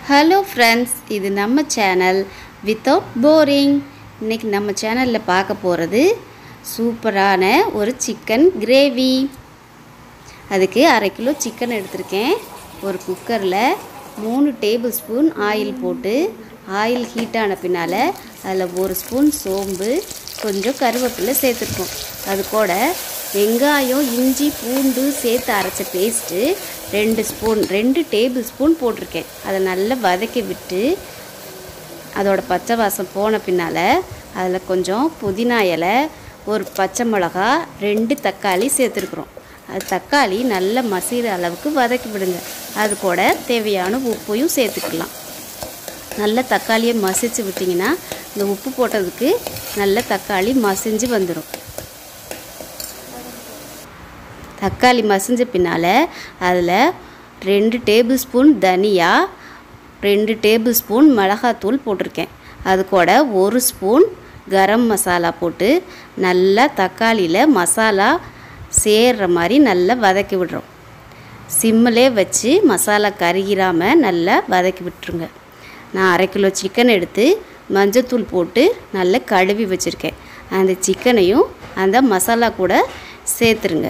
hello friends இது நம்ம channel without boring இன்னைக்கு நம்ம சேனலில் பார்க்க போகிறது சூப்பரான ஒரு சிக்கன் கிரேவி அதுக்கு அரை கிலோ சிக்கன் எடுத்திருக்கேன் ஒரு குக்கரில் மூணு டேபிள் ஸ்பூன் ஆயில் போட்டு ஆயில் ஹீட் ஆன பின்னால் அதில் ஒரு ஸ்பூன் சோம்பு கொஞ்சம் கருவேப்பிலை சேர்த்துருக்கோம் அது கூட வெங்காயம் இஞ்சி பூண்டு சேர்த்து அரைச்ச பேஸ்ட்டு ரெண்டு ஸ்பூன் ரெண்டு டேபிள் ஸ்பூன் போட்டிருக்கேன் அதை நல்லா வதக்கி விட்டு அதோட பச்சை வாசம் போன பின்னால் அதில் கொஞ்சம் புதினா இலை ஒரு பச்சை மிளகா ரெண்டு தக்காளி சேர்த்துருக்குறோம் அது தக்காளி நல்லா மசிகிற அளவுக்கு வதக்கி விடுங்க அது கூட தேவையான உப்பையும் சேர்த்துக்கலாம் நல்ல தக்காளியை மசிச்சு விட்டிங்கன்னா இந்த உப்பு போட்டதுக்கு நல்ல தக்காளி மசிஞ்சு வந்துடும் தக்காளி மசிஞ்ச பின்னால் அதில் ரெண்டு டேபிள் ஸ்பூன் தனியா ரெண்டு டேபிள் ஸ்பூன் மிளகாத்தூள் போட்டிருக்கேன் அது கூட ஒரு ஸ்பூன் கரம் மசாலா போட்டு நல்லா தக்காளியில் மசாலா சேர்ற மாதிரி நல்லா வதக்கி விடுறோம் சிம்மிலே வச்சு மசாலா கருகிராமல் நல்லா வதக்கி விட்டுருங்க நான் அரை கிலோ சிக்கன் எடுத்து மஞ்சத்தூள் போட்டு நல்லா கழுவி வச்சுருக்கேன் அந்த சிக்கனையும் அந்த மசாலா கூட சேர்த்துருங்க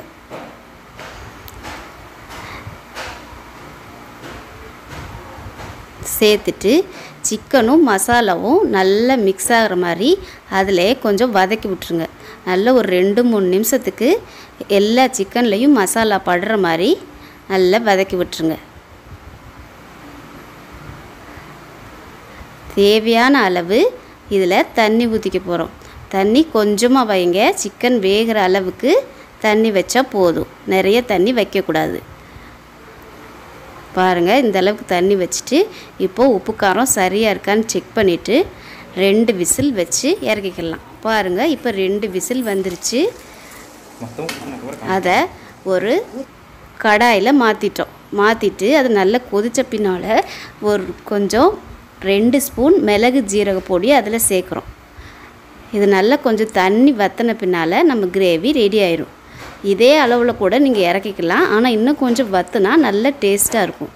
சேர்த்துட்டு சிக்கனும் மசாலாவும் நல்லா மிக்ஸ் ஆகிற மாதிரி அதில் கொஞ்சம் வதக்கி விட்ருங்க நல்ல ஒரு ரெண்டு மூணு நிமிஷத்துக்கு எல்லா சிக்கன்லேயும் மசாலா படுற மாதிரி நல்லா வதக்கி விட்டுருங்க தேவையான அளவு இதில் தண்ணி ஊற்றிக்க போகிறோம் தண்ணி கொஞ்சமாக வைங்க சிக்கன் வேகிற அளவுக்கு தண்ணி வச்சா போதும் நிறைய தண்ணி வைக்கக்கூடாது பாருங்கள் இந்த அளவுக்கு தண்ணி வச்சுட்டு இப்போது உப்பு காரம் சரியாக இருக்கான்னு செக் பண்ணிவிட்டு ரெண்டு விசில் வச்சு இறக்கிக்கலாம் பாருங்கள் இப்போ ரெண்டு விசில் வந்துருச்சு அதை ஒரு கடாயில் மாற்றிட்டோம் மாற்றிட்டு அது நல்லா கொதித்த பின்னால் ஒரு கொஞ்சம் ரெண்டு ஸ்பூன் மிளகு ஜீரக பொடி அதில் சேர்க்குறோம் இது நல்லா கொஞ்சம் தண்ணி வற்றின பின்னால் நம்ம கிரேவி ரெடி ஆயிரும் இதே அளவில் கூட நீங்கள் இறக்கிக்கலாம் ஆனால் இன்னும் கொஞ்சம் வற்றுனா நல்ல டேஸ்ட்டாக இருக்கும்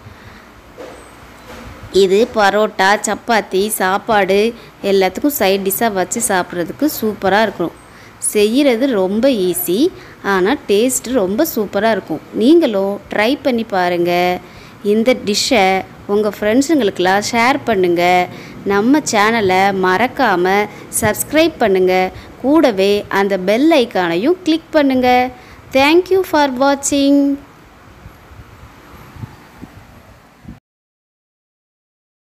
இது பரோட்டா சப்பாத்தி சாப்பாடு எல்லாத்துக்கும் சைட் டிஷ்ஷாக வச்சு சாப்பிட்றதுக்கு சூப்பராக இருக்கும் செய்கிறது ரொம்ப ஈஸி ஆனால் டேஸ்ட் ரொம்ப சூப்பராக இருக்கும் நீங்களும் ட்ரை பண்ணி பாருங்கள் இந்த டிஷ்ஷை உங்கள் ஃப்ரெண்ட்ஸுங்களுக்கெல்லாம் ஷேர் பண்ணுங்கள் நம்ம சேனலை மறக்காமல் சப்ஸ்கிரைப் பண்ணுங்கள் கூடவே அந்த பெல் ஐக்கானையும் கிளிக் பண்ணுங்கள் தேங்க்யூ ஃபார் வாட்சிங்